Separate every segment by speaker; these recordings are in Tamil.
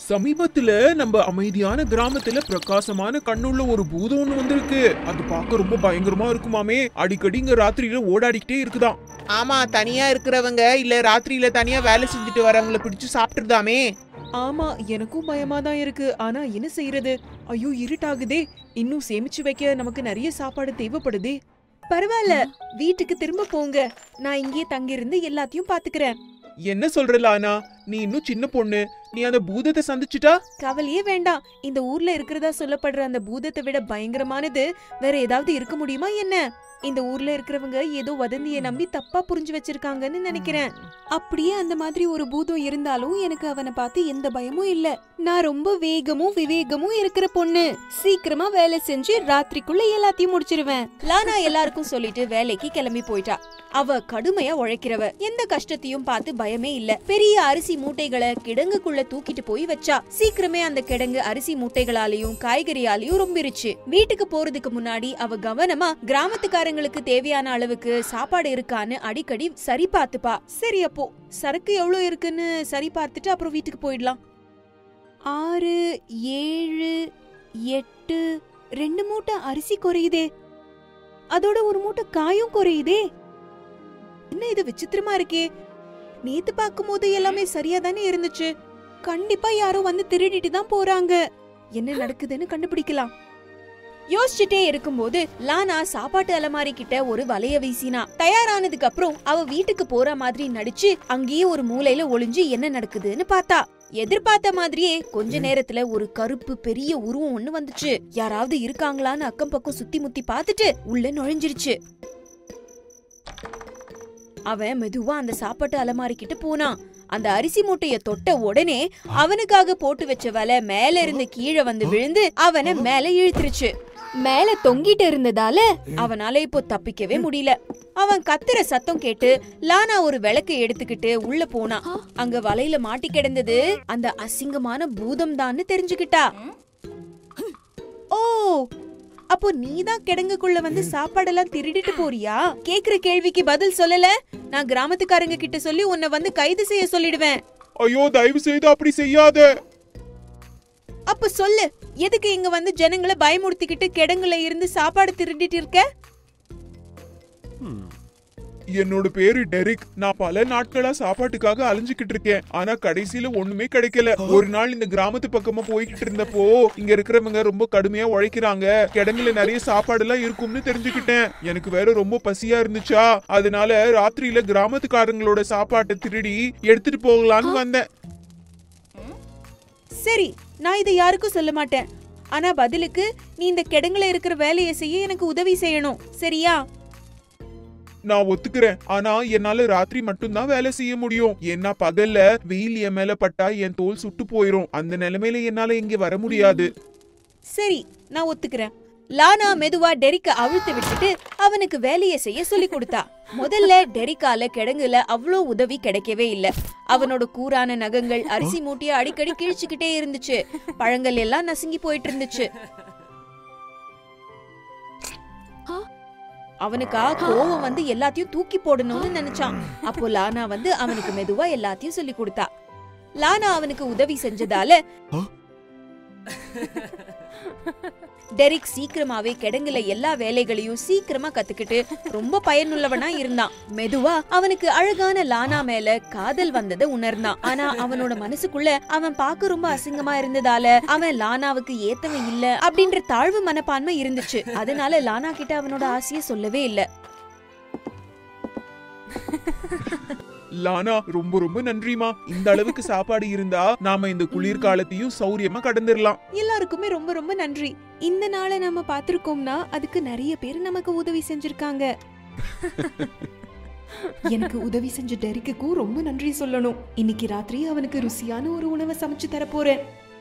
Speaker 1: சமீபத்துல நம்ம அமைதியான கிராமத்துல பிரகாசமான கண்ணுள்ள ஒரு பூதம் ஒண்ணு வந்திருக்கு அது பார்க்க ரொம்ப பயங்கரமா இருக்குமாமே அடிக்கடி இங்க ராத்திரியில ஓடாடிக்கிட்டே இருக்குதாம்
Speaker 2: ஆமா தனியா இருக்கிறவங்க இல்ல ராத்திரியில தனியா வேலை செஞ்சுட்டு வரவங்கள பிடிச்சு சாப்பிட்டுருதாமே
Speaker 3: ஆமா எனக்கும் பயமா தான் இருக்கு ஆனா என்ன செய்யறது ஐயோ இருட்டாகுதே இன்னும் சேமிச்சு வைக்க நமக்கு நிறைய சாப்பாடு தேவைப்படுதே பரவாயில்ல வீட்டுக்கு திரும்ப போங்க நான் இங்கேயே தங்கியிருந்து எல்லாத்தையும் பாத்துக்கிறேன்
Speaker 1: என்ன சொல்ற லானா நீ இன்னும் சின்ன பொண்ணு நீ அந்த பூதத்தை சந்திச்சிட்டா
Speaker 3: கவலையே வேண்டாம் இந்த ஊர்ல இருக்கிறதா சொல்லப்படுற அந்த பூதத்தை விட பயங்கரமானது வேற ஏதாவது இருக்க முடியுமா என்ன இந்த ஊர்ல இருக்கிறவங்க ஏதோ வதந்தியை நம்பி தப்பா புரிஞ்சு வச்சிருக்காங்கன்னு நினைக்கிறேன் அப்படியே அந்த மாதிரி ஒரு பூதம் இருந்தாலும் எனக்கு அவனை பார்த்து எந்த பயமும் இல்ல நான் ரொம்ப வேகமும் விவேகமும் இருக்கிற பொண்ணு சீக்கிரமா வேலை செஞ்சு ராத்திரிக்குள்ள எல்லாத்தையும் முடிச்சிருவேன் லானா எல்லாருக்கும் சொல்லிட்டு வேலைக்கு கிளம்பி போயிட்டா அவ கடுமையா உழைக்கிறவ எந்த கஷ்டத்தையும் பார்த்து பயமே இல்ல பெரிய அரிசி மூட்டைகளை கிடங்குக்குள்ள தூக்கிட்டு போய் வச்சா சீக்கிரமே அந்த கிடங்கு அரிசி மூட்டைகளாலையும் காய்கறியாலையும் ரொம்பிருச்சு வீட்டுக்கு போறதுக்கு முன்னாடி அவ கவனமா கிராமத்துக்காரங்களுக்கு தேவையான அளவுக்கு சாப்பாடு இருக்கான்னு அடிக்கடி சரி பார்த்துப்பா சரி அப்போ சரக்கு எவ்வளவு இருக்குன்னு சரி பார்த்துட்டு அப்புறம் வீட்டுக்கு போயிடலாம் ஆறு ஏழு எட்டு ரெண்டு மூட்டை அரிசி குறையுதே அதோட ஒரு மூட்டை காயும் குறையுதே என்ன இது விசித்திரமா இருக்கே நேத்து பார்க்கும்போது எல்லாமே சரியா தானே இருந்துச்சு கண்டிப்பா யாரோ வந்து திருடிட்டு தான் போறாங்க என்ன நடக்குதுன்னு கண்டுபிடிக்கலாம் யோசிச்சுட்டே இருக்கும்போது லானா சாப்பாட்டு அலமாரி கிட்ட ஒரு வலைய வீசினா தயாரானதுக்கு அப்புறம் அவ வீட்டுக்கு போற மாதிரி நடிச்சு அங்கேயே ஒரு மூலையில ஒளிஞ்சு என்ன நடக்குதுன்னு பார்த்தா எதிர்பார்த்த மாதிரியே கொஞ்ச நேரத்துல ஒரு கருப்பு பெரிய உருவம் ஒண்ணு வந்துச்சு யாராவது இருக்காங்களான்னு அக்கம் பக்கம் சுத்தி முத்தி பார்த்துட்டு உள்ள நுழைஞ்சிருச்சு அவன் மெதுவா அந்த சாப்பாட்டு அலமாரி கிட்ட போனான் அந்த அரிசி மூட்டைய தொட்ட உடனே அவனுக்காக போட்டு வச்ச வலை மேல இருந்து கீழே வந்து விழுந்து அவனை மேல இழுத்துருச்சு மேல தொங்கிட்டு இருந்ததால அவனால இப்போ தப்பிக்கவே முடியல அவன் கத்துற சத்தம் கேட்டு லானா ஒரு விளக்கு எடுத்துக்கிட்டு உள்ள போனான் அங்க வலையில மாட்டி கிடந்தது அந்த அசிங்கமான பூதம் தான்னு தெரிஞ்சுக்கிட்டா ஓ அப்போ நீதான் கிடங்குக்குள்ள வந்து சாப்பாடெல்லாம் திருடிட்டு போறியா கேக்குற கேள்விக்கு பதில் சொல்லல நான் கிராமத்துக்காரங்க கிட்ட சொல்லி உன்னை வந்து கைது செய்ய சொல்லிடுவேன்
Speaker 1: ஐயோ தயவு செய்து அப்படி செய்யாத
Speaker 3: அப்ப சொல்லு எதுக்கு இங்க வந்து ஜனங்களை பயமுறுத்திக்கிட்டு கிடங்குல இருந்து சாப்பாடு திருடிட்டு இருக்க
Speaker 1: என்னோட பேரு டெரிக் நான் பல நாட்களா சாப்பாட்டுக்காக அலைஞ்சுக்கிட்டு இருக்கேன் ஆனா கடைசியில ஒண்ணுமே கிடைக்கல ஒரு நாள் இந்த கிராமத்து பக்கமா போய்கிட்டு இருந்தப்போ இங்க இருக்கிறவங்க ரொம்ப கடுமையா உழைக்கிறாங்க கிடங்குல நிறைய சாப்பாடு எல்லாம் இருக்கும்னு தெரிஞ்சுக்கிட்டேன் எனக்கு வேற ரொம்ப பசியா இருந்துச்சா அதனால ராத்திரியில கிராமத்துக்காரங்களோட சாப்பாட்டை திருடி எடுத்துட்டு போகலான்னு வந்தேன்
Speaker 3: சரி நான் இதை யாருக்கும் சொல்ல மாட்டேன் ஆனா பதிலுக்கு நீ இந்த கிடங்குல இருக்கிற வேலையை செய்ய எனக்கு உதவி செய்யணும் சரியா
Speaker 1: நான் ஒத்துக்கிறேன் ஆனா என்னால ராத்திரி மட்டும்தான் வேலை செய்ய முடியும் ஏன்னா பகல்ல வெயில் என் மேல பட்டா என் தோல் சுட்டு போயிரும் அந்த நிலைமையில என்னால இங்க வர முடியாது
Speaker 3: சரி நான் ஒத்துக்கிறேன் லானா மெதுவா டெரிக்க அவிழ்த்து விட்டுட்டு அவனுக்கு வேலையை செய்ய சொல்லி கொடுத்தா முதல்ல டெரிக்கால கிடங்குல அவ்வளோ உதவி கிடைக்கவே இல்ல அவனோட கூரான நகங்கள் அரிசி மூட்டைய அடிக்கடி கிழிச்சுக்கிட்டே இருந்துச்சு பழங்கள் எல்லாம் நசுங்கி போயிட்டு இருந்துச்சு அவனுக்கா கோவம் வந்து எல்லாத்தையும் தூக்கி போடணும்னு நினைச்சான் அப்போ லானா வந்து அவனுக்கு மெதுவா எல்லாத்தையும் சொல்லி கொடுத்தா லானா அவனுக்கு உதவி செஞ்சதால டெரிக் சீக்கிரமாவே கிடங்குல எல்லா வேலைகளையும் சீக்கிரமா கத்துக்கிட்டு ரொம்ப பயனுள்ளவனா இருந்தான் மெதுவா அவனுக்கு அழகான லானா மேல காதல் வந்ததை உணர்ந்தான் ஆனா அவனோட மனசுக்குள்ள அவன் பார்க்க ரொம்ப அசிங்கமா இருந்ததால அவன் லானாவுக்கு ஏத்தவன் இல்ல அப்படின்ற தாழ்வு மனப்பான்மை இருந்துச்சு அதனால லானா கிட்ட அவனோட ஆசைய சொல்லவே இல்ல
Speaker 1: லானா ரொம்ப ரொம்ப நன்றிமா இந்த அளவுக்கு சாப்பாடு இருந்தா நாம இந்த குளிர்காலத்தையும் சௌரியமா கடந்துடலாம்
Speaker 3: எல்லாருக்குமே ரொம்ப ரொம்ப நன்றி இந்த நாளை நம்ம பார்த்திருக்கோம்னா அதுக்கு நிறைய பேர் நமக்கு உதவி செஞ்சிருக்காங்க எனக்கு உதவி செஞ்ச டெரிக்குக்கும் ரொம்ப நன்றி சொல்லணும் இன்னைக்கு ராத்திரி அவனுக்கு ருசியான ஒரு உணவை சமைச்சு தர போறேன்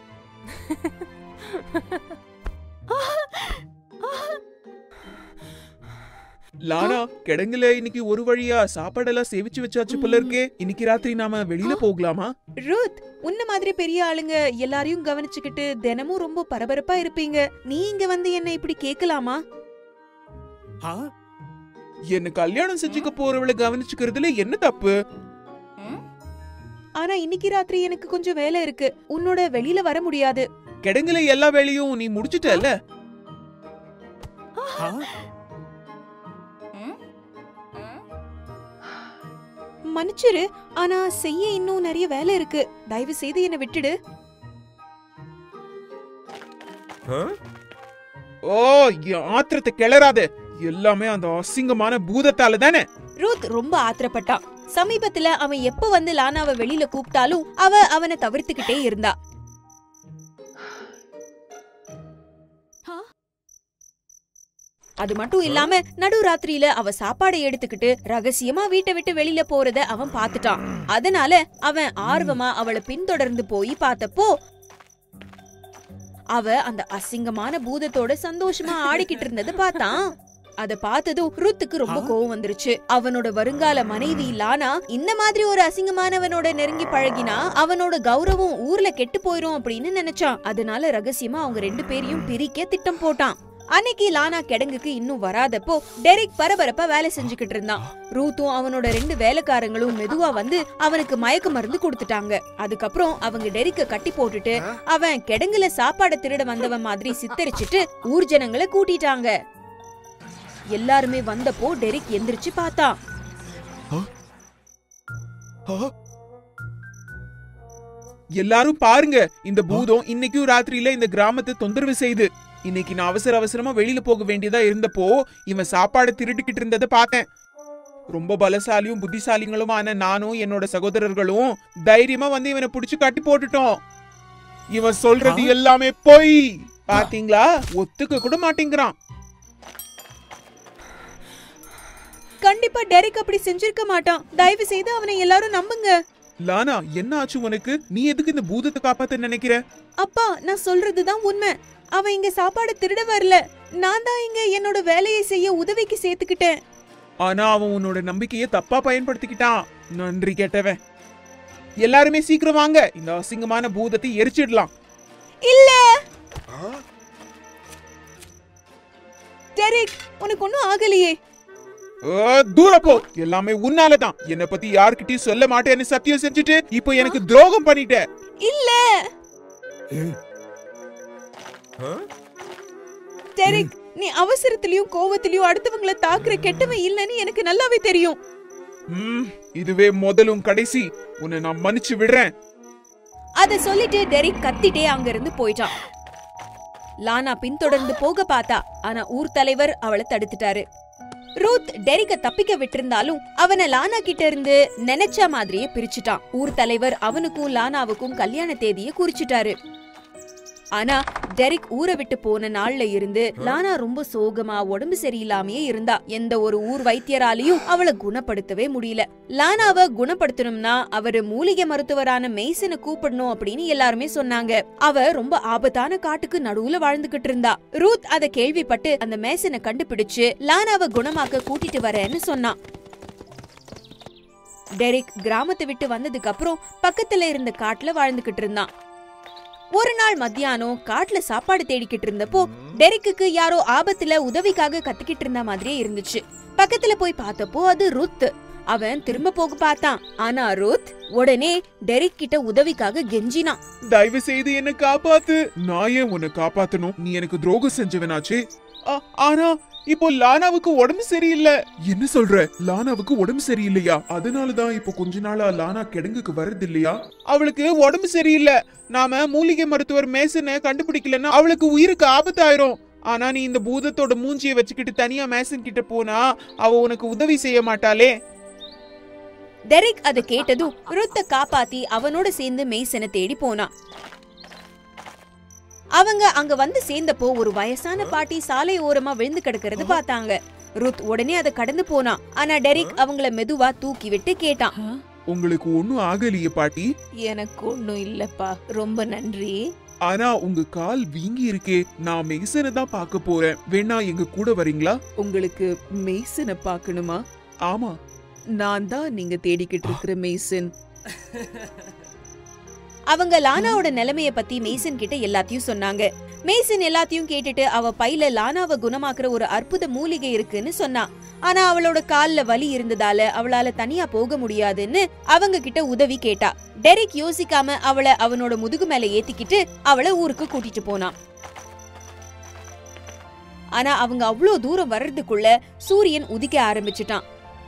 Speaker 1: லானா கிடங்குல இன்னைக்கு ஒரு வழியா சாப்பாடெல்லாம் சேவிச்சு வச்சாச்சு போல இருக்கே இன்னைக்கு ராத்திரி நாம வெளியில போகலாமா
Speaker 3: ரூத் உன்ன மாதிரி பெரிய ஆளுங்க எல்லாரையும் கவனிச்சுக்கிட்டு தினமும் ரொம்ப பரபரப்பா இருப்பீங்க நீ இங்க வந்து என்ன இப்படி கேக்கலாமா
Speaker 1: என்ன கல்யாணம் செஞ்சுக்க போறவளை கவனிச்சுக்கிறதுல என்ன தப்பு
Speaker 3: ஆனா இன்னைக்கு ராத்திரி எனக்கு கொஞ்சம் வேலை இருக்கு உன்னோட வெளியில வர முடியாது
Speaker 2: கிடங்குல எல்லா வேலையும் நீ முடிச்சிட்டல
Speaker 3: மன்னிச்சிரு ஆனா செய்ய இன்னும் நிறைய வேலை இருக்கு தயவு செய்து என்ன விட்டுடு
Speaker 2: ஓ என் ஆத்திரத்தை கிளறாத எல்லாமே அந்த அசிங்கமான பூதத்தால தானே
Speaker 3: ரூத் ரொம்ப ஆத்திரப்பட்டான் சமீபத்துல அவன் எப்ப வந்து லானாவை வெளியில கூப்பிட்டாலும் அவ அவனை தவிர்த்துக்கிட்டே இருந்தா அது மட்டும் இல்லாம நடு ராத்திரியில அவ சாப்பாடை எடுத்துக்கிட்டு ரகசியமா வீட்டை விட்டு வெளியில போறத அவன் பார்த்துட்டான் அதனால அவன் ஆர்வமா அவளை பின்தொடர்ந்து போய் பார்த்தப்போ அவ அந்த அசிங்கமான பூதத்தோட சந்தோஷமா ஆடிக்கிட்டு இருந்தது பார்த்தான் அத பார்த்ததும் ருத்துக்கு ரொம்ப கோவம் வந்துருச்சு அவனோட வருங்கால மனைவி லானா இந்த மாதிரி ஒரு அசிங்கமானவனோட நெருங்கி பழகினா அவனோட கௌரவம் ஊர்ல கெட்டு போயிரும் அப்படின்னு நினைச்சான் அதனால ரகசியமா அவங்க ரெண்டு பேரையும் பிரிக்க திட்டம் போட்டான் அன்னைக்கு லானா கிடங்குக்கு இன்னும் வராதப்போ டெரிக் பரபரப்பா வேலை செஞ்சுக்கிட்டு இருந்தான் ரூத்தும் அவனோட ரெண்டு வேலைக்காரங்களும் மெதுவா வந்து அவனுக்கு மயக்க மருந்து கொடுத்துட்டாங்க அதுக்கப்புறம் அவங்க டெரிக்க கட்டி போட்டுட்டு அவன் கிடங்குல சாப்பாடை திருட வந்தவன் மாதிரி சித்தரிச்சிட்டு ஊர் ஜனங்களை கூட்டிட்டாங்க எல்லாருமே வந்தப்போ டெரிக் எந்திரிச்சு பார்த்தான்
Speaker 2: எல்லாரும் பாருங்க இந்த பூதம் இன்னைக்கும் ராத்திரியில இந்த கிராமத்தை தொந்தரவு செய்யுது இன்னைக்கு நான் அவசர அவசரமா வெளியில போக வேண்டியதா இருந்தப்போ இவன் சாப்பாடு திருடிக்கிட்டு இருந்ததை பார்த்தேன் ரொம்ப பலசாலியும் புத்திசாலிங்களுமான நானும் என்னோட சகோதரர்களும் தைரியமா வந்து இவனை புடிச்சு கட்டி போட்டுட்டோம் இவன் சொல்றது எல்லாமே பொய் பாத்தீங்களா ஒத்துக்க கூட மாட்டேங்கிறான்
Speaker 3: கண்டிப்பா டெரிக் அப்படி செஞ்சிருக்க மாட்டான் தயவு செய்து அவனை எல்லாரும் நம்புங்க
Speaker 2: லானா என்ன ஆச்சு உனக்கு நீ எதுக்கு இந்த பூதத்தை காப்பாத்த நினைக்கிற
Speaker 3: அப்பா நான் சொல்றதுதான் உண்மை அவன் இங்க சாப்பாடு திருட வரல நான் தான் இங்க என்னோட வேலையை செய்ய உதவிக்கு சேர்த்துக்கிட்டேன்
Speaker 2: ஆனா அவன் உன்னோட நம்பிக்கையை தப்பா பயன்படுத்திக்கிட்டான் நன்றி கேட்டவன் எல்லாருமே சீக்கிரம் வாங்க இந்த அசிங்கமான பூதத்தை எரிச்சிடலாம்
Speaker 3: இல்ல டெரிக் உனக்கு ஒண்ணும் ஆகலையே
Speaker 2: ஓ, தூர போ எல்லாமே உன்னாலதான் என்ன பத்தி யார்கிட்டயும் சொல்ல மாட்டேன்னு சத்தியம் செஞ்சுட்டு இப்போ எனக்கு துரோகம் பண்ணிட்ட
Speaker 3: இல்ல டெரிக் நீ அவசரத்திலயும் கோவத்திலயும் அடுத்தவங்கள தாக்குற கெட்டவன் இல்லன்னு எனக்கு நல்லாவே தெரியும்
Speaker 2: ம், இதுவே முதலும் கடைசி உன்னை நான் மன்னிச்சு விடுறேன்
Speaker 3: அத சொல்லிட்டு டெரிக் கத்திட்டே அங்கிருந்து போயிட்டான் லானா பின்தொடர்ந்து போக பார்த்தா ஆனா ஊர் தலைவர் அவளை தடுத்துட்டாரு ரூத் டெரிக்க தப்பிக்க விட்டிருந்தாலும் அவனை லானா கிட்ட இருந்து நினைச்ச மாதிரியே பிரிச்சுட்டான் ஊர் தலைவர் அவனுக்கும் லானாவுக்கும் கல்யாண தேதியை குறிச்சிட்டாரு ஆனா டெரிக் ஊரை விட்டு போன நாள்ல இருந்து லானா ரொம்ப சோகமா உடம்பு சரியில்லாமயே இருந்தா எந்த ஒரு ஊர் வைத்தியராலையும் அவளை குணப்படுத்தவே முடியல லானாவை குணப்படுத்தணும்னா அவரு மூலிகை மருத்துவரான மெய்சனை கூப்பிடணும் அப்படின்னு எல்லாருமே சொன்னாங்க அவ ரொம்ப ஆபத்தான காட்டுக்கு நடுவுல வாழ்ந்துகிட்டு இருந்தா ரூத் அத கேள்விப்பட்டு அந்த மேசனை கண்டுபிடிச்சு லானாவை குணமாக்க கூட்டிட்டு வரேன்னு சொன்னான் டெரிக் கிராமத்தை விட்டு வந்ததுக்கு அப்புறம் பக்கத்துல இருந்த காட்டுல வாழ்ந்துகிட்டு இருந்தான் ஒரு நாள் மத்தியானம் காட்டுல சாப்பாடு தேடிக்கிட்டு இருந்தப்போ டெரிக்குக்கு யாரோ ஆபத்துல உதவிக்காக கத்திக்கிட்டு இருந்த மாதிரியே இருந்துச்சு பக்கத்துல போய் பார்த்தப்போ அது ருத் அவன் திரும்ப போக பார்த்தான் ஆனா ருத் உடனே டெரிக் கிட்ட உதவிக்காக கெஞ்சினான்
Speaker 2: தயவு செய்து என்ன காப்பாத்து நான் ஏன் உன்னை காப்பாத்தணும் நீ எனக்கு துரோகம் செஞ்சவனாச்சே ஆ- ஆனா இப்போ லானாவுக்கு உடம்பு சரியில்லை என்ன சொல்ற லானாவுக்கு உடம்பு சரியில்லையா அதனாலதான் இப்போ கொஞ்ச நாளா லானா கிடங்குக்கு வர்றது இல்லையா அவளுக்கு உடம்பு சரியில்லை நாம மூலிகை மருத்துவர் மேசனை கண்டுபிடிக்கலன்னா அவளுக்கு உயிருக்கு ஆபத்தாயிரும் ஆனா நீ இந்த பூதத்தோட மூஞ்சியை வச்சுக்கிட்டு தனியா மேசன் கிட்ட போனா அவ உனக்கு உதவி செய்ய மாட்டாளே
Speaker 3: டெரிக் அதை கேட்டதும் ருத்த காப்பாத்தி அவனோட சேர்ந்து மெய்சனை தேடி போனான் அவங்க அங்க வந்து சேர்ந்தப்போ ஒரு வயசான பாட்டி சாலை ஓரமா விழுந்து கிடக்கிறது பார்த்தாங்க ருத் உடனே அதை கடந்து போனான் ஆனா டெரிக் அவங்கள மெதுவா தூக்கி விட்டு கேட்டான்
Speaker 2: உங்களுக்கு ஒண்ணும் ஆகலையே பாட்டி
Speaker 3: எனக்கு ஒண்ணும் இல்லப்பா ரொம்ப நன்றி
Speaker 2: ஆனா உங்க கால் வீங்கி இருக்கே நான் மெய்சனை தான் பார்க்க போறேன் வேணா எங்க கூட வரீங்களா
Speaker 4: உங்களுக்கு மெய்சனை பார்க்கணுமா
Speaker 2: ஆமா
Speaker 4: நான் தான் நீங்க தேடிக்கிட்டு இருக்கிற மெய்சன்
Speaker 3: அவங்க லானாவோட நிலைமைய பத்தி மேசன் கிட்ட எல்லாத்தையும் சொன்னாங்க மேசன் எல்லாத்தையும் கேட்டுட்டு அவ பையில லானாவை குணமாக்குற ஒரு அற்புத மூலிகை இருக்குன்னு சொன்னான் ஆனா அவளோட கால்ல வலி இருந்ததால அவளால தனியா போக முடியாதுன்னு அவங்க கிட்ட உதவி கேட்டா டெரிக் யோசிக்காம அவளை அவனோட முதுகு மேல ஏத்திக்கிட்டு அவளை ஊருக்கு கூட்டிட்டு போனான் ஆனா அவங்க அவ்வளோ தூரம் வர்றதுக்குள்ள சூரியன் உதிக்க ஆரம்பிச்சிட்டான்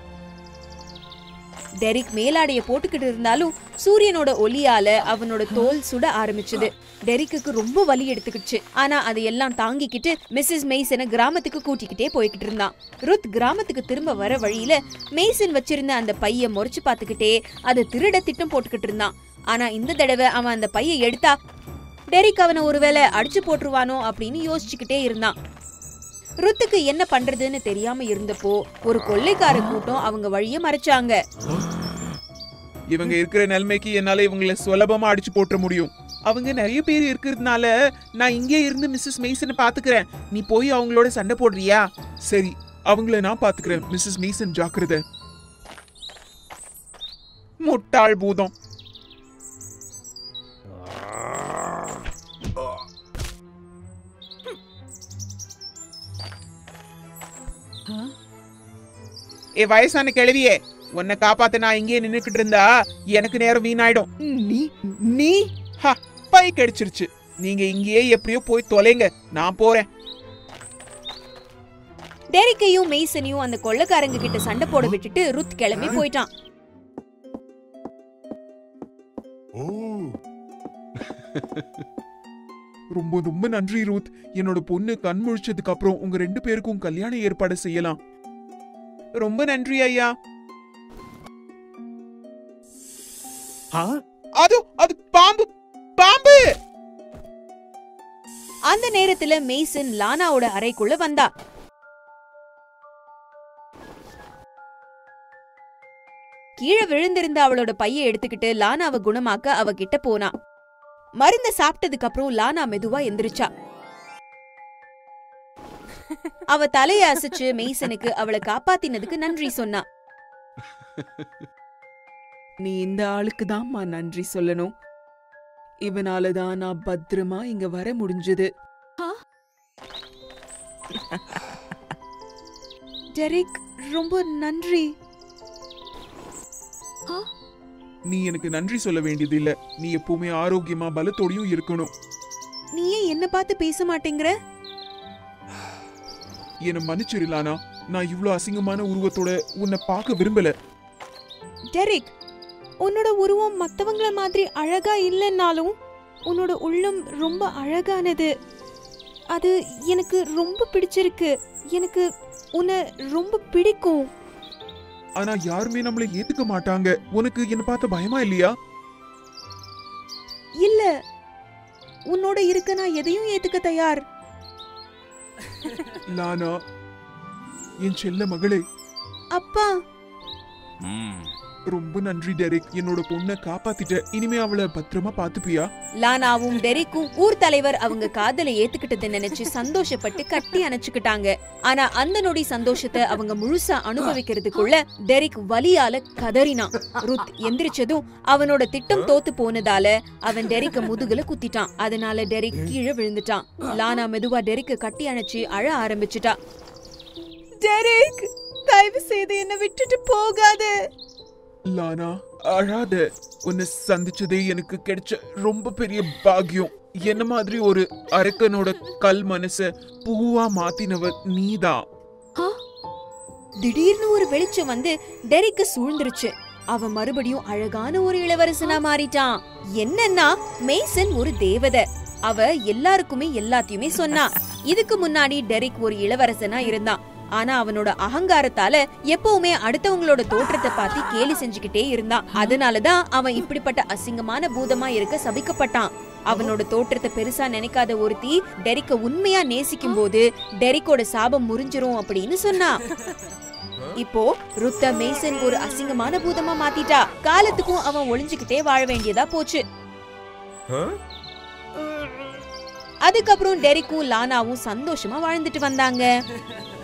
Speaker 3: டெரிக் மேலாடைய போட்டுக்கிட்டு இருந்தாலும் சூரியனோட ஒளியால அவனோட தோல் சுட ஆரம்பிச்சது டெரிக்குக்கு ரொம்ப வலி எடுத்துக்கிடுச்சு ஆனா அதையெல்லாம் தாங்கிக்கிட்டு மிஸ்ஸஸ் மெய்சனை கிராமத்துக்கு கூட்டிக்கிட்டே போய்கிட்டு இருந்தான் ருத் கிராமத்துக்கு திரும்ப வர வழியில மெய்சன் வச்சிருந்த அந்த பைய முறைச்சு பார்த்துக்கிட்டே அதை திருட திட்டம் போட்டுக்கிட்டு இருந்தான் ஆனா இந்த தடவை அவன் அந்த பைய எடுத்தா டெரிக் அவனை ஒருவேளை அடிச்சு போட்டுருவானோ அப்படின்னு யோசிச்சுக்கிட்டே இருந்தான் ருத்துக்கு என்ன பண்றதுன்னு தெரியாம இருந்தப்போ ஒரு கொள்ளைக்கார கூட்டம் அவங்க வழிய மறைச்சாங்க
Speaker 2: இவங்க இருக்கிற நிலைமைக்கு என்னால இவங்கள சுலபமா அடிச்சு போட்டுற முடியும் அவங்க நிறைய பேர் இருக்கிறதுனால நான் இங்கே இருந்து மிஸ்ஸஸ் மெய்சனை பாத்துக்கிறேன் நீ போய் அவங்களோட சண்டை போடுறியா
Speaker 1: சரி அவங்கள நான் பாத்துக்கிறேன் மிஸ்ஸஸ் மீசன் ஜாக்கிரதை
Speaker 2: முட்டாள் பூதம் ஏ வயசான கிழவியே உன்னை காப்பாத்த நான் இங்கே நின்னுக்கிட்டு இருந்தா எனக்கு நேரம் வீணாயிடும் நீ நீ ஹா பை கிடைச்சிருச்சு நீங்க இங்கேயே எப்படியோ போய் தொலைங்க நான் போறேன்
Speaker 3: டெரிக்கையும் மெய்சனையும் அந்த கொள்ளைக்காரங்க கிட்ட சண்டை போட விட்டுட்டு ருத் கிளம்பி போயிட்டான்
Speaker 1: ரொம்ப ரொம்ப நன்றி ரூத் என்னோட பொண்ணு கண் முழிச்சதுக்கு அப்புறம் உங்க ரெண்டு பேருக்கும் கல்யாண ஏற்பாடு செய்யலாம்
Speaker 2: ரொம்ப நன்றி ஐயா
Speaker 1: ஆ
Speaker 2: அது அது பாம்பு பாம்பு
Speaker 3: அந்த நேரத்துல மெய்சன் லானாவோட அறைக்குள்ள வந்தா கீழே விழுந்திருந்த அவளோட பைய எடுத்துக்கிட்டு லானாவை குணமாக்க அவ கிட்ட போனா மருந்த சாப்பிட்டதுக்கு அப்புறம் லானா மெதுவா எந்திரிச்சா அவ தலைய அசைச்சு மெய்சனுக்கு அவளை காப்பாத்தினதுக்கு நன்றி சொன்னா
Speaker 4: நீ இந்த ஆளுக்கு தான்மா நன்றி சொல்லணும் இவனால தான் நான் பத்திரமா இங்க வர முடிஞ்சது
Speaker 3: டெரிக் ரொம்ப நன்றி
Speaker 1: நீ எனக்கு நன்றி சொல்ல வேண்டியது இல்ல நீ எப்பவுமே ஆரோக்கியமா பலத்தோடையும் இருக்கணும்
Speaker 3: நீ ஏன் என்ன பார்த்து பேச மாட்டேங்கிற
Speaker 1: என்ன மன்னிச்சிடலானா நான் இவ்ளோ அசிங்கமான உருவத்தோட உன்னை பார்க்க விரும்பல
Speaker 3: டெரிக் உன்னோட உருவம் மத்தவங்கள மாதிரி அழகா இல்லைன்னாலும் உன்னோட உள்ளம் ரொம்ப அழகானது அது எனக்கு ரொம்ப பிடிச்சிருக்கு எனக்கு உன்னை ரொம்ப பிடிக்கும்
Speaker 1: ஆனா யாருமே நம்மள ஏத்துக்க மாட்டாங்க உனக்கு என்ன பார்த்த பயமா இல்லையா
Speaker 3: இல்ல உன்னோட இருக்க நான் எதையும் ஏத்துக்க தயார்
Speaker 1: லானா என் செல்ல மகளே
Speaker 3: அப்பா
Speaker 1: ரொம்ப நன்றி டெரிக் என்னோட பொண்ணை காப்பாத்திட்ட இனிமே அவளை பத்திரமா பாத்துப்பியா
Speaker 3: லானாவும் டெரிக்கும் ஊர் தலைவர் அவங்க காதலை ஏத்துக்கிட்டதை நினைச்சு சந்தோஷப்பட்டு கட்டி அணைச்சுக்கிட்டாங்க ஆனா அந்த நொடி சந்தோஷத்தை அவங்க முழுசா அனுபவிக்கிறதுக்குள்ள டெரிக் வலியால கதறினான் ருத் எந்திரிச்சதும் அவனோட திட்டம் தோத்து போனதால அவன் டெரிக்க முதுகுல குத்திட்டான் அதனால டெரிக் கீழே விழுந்துட்டான் லானா மெதுவா டெரிக்க கட்டி அணைச்சு அழ ஆரம்பிச்சுட்டா டெரிக் தயவு செய்து என்ன விட்டுட்டு போகாத
Speaker 1: லானா அழாத உன்னை சந்திச்சதே எனக்கு கிடைச்ச ரொம்ப பெரிய பாக்கியம் என்ன மாதிரி ஒரு அரக்கனோட கல் மனச பூவா மாத்தினவ நீதான்
Speaker 3: திடீர்னு ஒரு வெளிச்சம் வந்து டெரிக்க சூழ்ந்துருச்சு அவன் மறுபடியும் அழகான ஒரு இளவரசனா மாறிட்டான் என்னன்னா மேசன் ஒரு தேவதை அவ எல்லாருக்குமே எல்லாத்தையுமே சொன்னா இதுக்கு முன்னாடி டெரிக் ஒரு இளவரசனா இருந்தான் ஆனா அவனோட அகங்காரத்தால எப்பவுமே அடுத்தவங்களோட தோற்றத்தை பார்த்து கேலி செஞ்சுக்கிட்டே இருந்தான் அதனாலதான் அவன் இப்படிப்பட்ட அசிங்கமான பூதமா இருக்க சபிக்கப்பட்டான் அவனோட தோற்றத்தை பெருசா நினைக்காத ஒருத்தி டெரிக்க உண்மையா நேசிக்கும் போது டெரிக்கோட சாபம் முறிஞ்சிரும் அப்படின்னு சொன்னா இப்போ ருத்த மேசன் ஒரு அசிங்கமான பூதமா மாத்திட்டா காலத்துக்கும் அவன் ஒளிஞ்சுக்கிட்டே வாழ வேண்டியதா போச்சு அதுக்கப்புறம் டெரிக்கும் லானாவும் சந்தோஷமா வாழ்ந்துட்டு வந்தாங்க